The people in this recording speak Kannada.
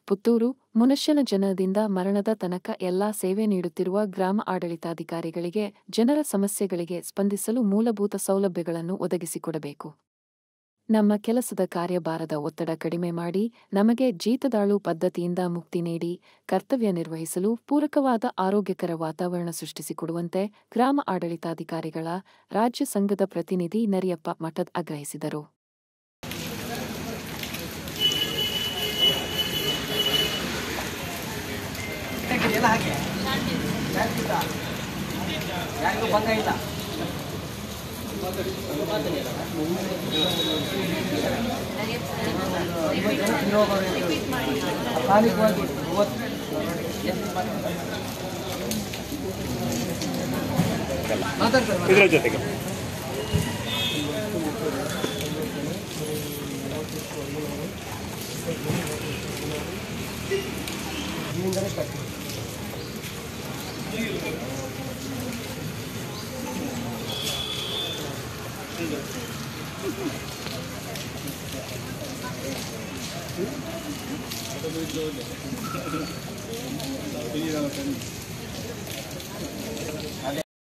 ಪುತ್ತೂರು ಮನುಷ್ಯನ ಜನನದಿಂದ ಮರಣದ ತನಕ ಎಲ್ಲಾ ಸೇವೆ ನೀಡುತ್ತಿರುವ ಗ್ರಾಮ ಆಡಳಿತಾಧಿಕಾರಿಗಳಿಗೆ ಜನರ ಸಮಸ್ಯೆಗಳಿಗೆ ಸ್ಪಂದಿಸಲು ಮೂಲಭೂತ ಸೌಲಭ್ಯಗಳನ್ನು ಒದಗಿಸಿಕೊಡಬೇಕು ನಮ್ಮ ಕೆಲಸದ ಕಾರ್ಯಭಾರದ ಒತ್ತಡ ಕಡಿಮೆ ಮಾಡಿ ನಮಗೆ ಜೀತದಾಳು ಪದ್ಧತಿಯಿಂದ ಮುಕ್ತಿ ನೀಡಿ ಕರ್ತವ್ಯ ನಿರ್ವಹಿಸಲು ಪೂರಕವಾದ ಆರೋಗ್ಯಕರ ವಾತಾವರಣ ಸೃಷ್ಟಿಸಿಕೊಡುವಂತೆ ಗ್ರಾಮ ಆಡಳಿತಾಧಿಕಾರಿಗಳ ರಾಜ್ಯ ಸಂಘದ ಪ್ರತಿನಿಧಿ ನರಿಯಪ್ಪ ಮಠದ್ ಆಗ್ರಹಿಸಿದರು ಎಲ್ಲ ಹಾಕಿ ಯಾರಿಗೂ ಭಂಗ ಇಲ್ಲ ಸ್ಥಾನಿಕವಾಗಿ ಮೂವತ್ತು ಮಾತಾಡ್ತಾರೆ ಇದರ ಜೊತೆಗೆ ಇಲ್ಲಿಂದಲೇ ಸ್ಟಾರ್ಟ್